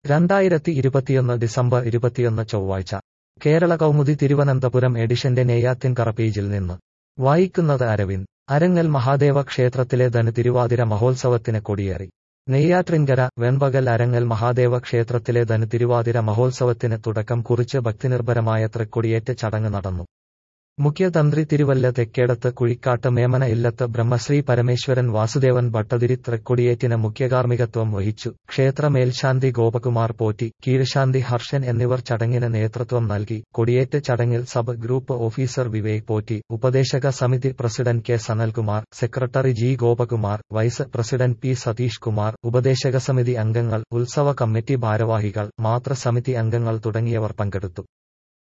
രണ്ടായിരത്തി ഇരുപത്തിയൊന്ന് ഡിസംബർ ഇരുപത്തിയൊന്ന് ചൊവ്വാഴ്ച കേരള കൗമുദി തിരുവനന്തപുരം എഡിഷന്റെ നെയ്യാത്തിൻകറ പേജിൽ നിന്ന് വായിക്കുന്നത് അരവിന്ദ് അരങ്ങൽ മഹാദേവ ക്ഷേത്രത്തിലെ ധനു തിരുവാതിര മഹോത്സവത്തിന് കൊടിയേറി നെയ്യാറ്റിൻകര വെൺപകൽ അരങ്ങൽ മഹാദേവ ക്ഷേത്രത്തിലെ ധനു തിരുവാതിര മഹോത്സവത്തിന് തുടക്കം കുറിച്ച് ഭക്തിനിർഭരമായ തൃക്കൊടിയേറ്റ് ചടങ്ങ് നടന്നു മുഖ്യതന്ത്രി തിരുവല്ല തെക്കേടത്ത് കുഴിക്കാട്ട് മേമന ഇല്ലത്ത് ബ്രഹ്മശ്രീ പരമേശ്വരൻ വാസുദേവൻ ഭട്ടതിരി തൃക്കൊടിയേറ്റിന് മുഖ്യകാർമ്മികത്വം വഹിച്ചു ക്ഷേത്ര മേൽശാന്തി ഗോപകുമാർ പോറ്റി കീഴ്ശാന്തി ഹർഷൻ എന്നിവർ ചടങ്ങിന് നേതൃത്വം നൽകി കൊടിയേറ്റ് ചടങ്ങിൽ sub group officer Vivek Potti ഉപദേശക സമിതി president K Sanalkumar secretary G Gopakumar vice president P Satheesh Kumar ഉപദേശക സമിതി അംഗങ്ങൾ ഉത്സവ കമ്മിറ്റി ഭാരവാഹികൾ മാതൃസമിതി അംഗങ്ങൾ തുടങ്ങിയവർ പങ്കെടുത്തു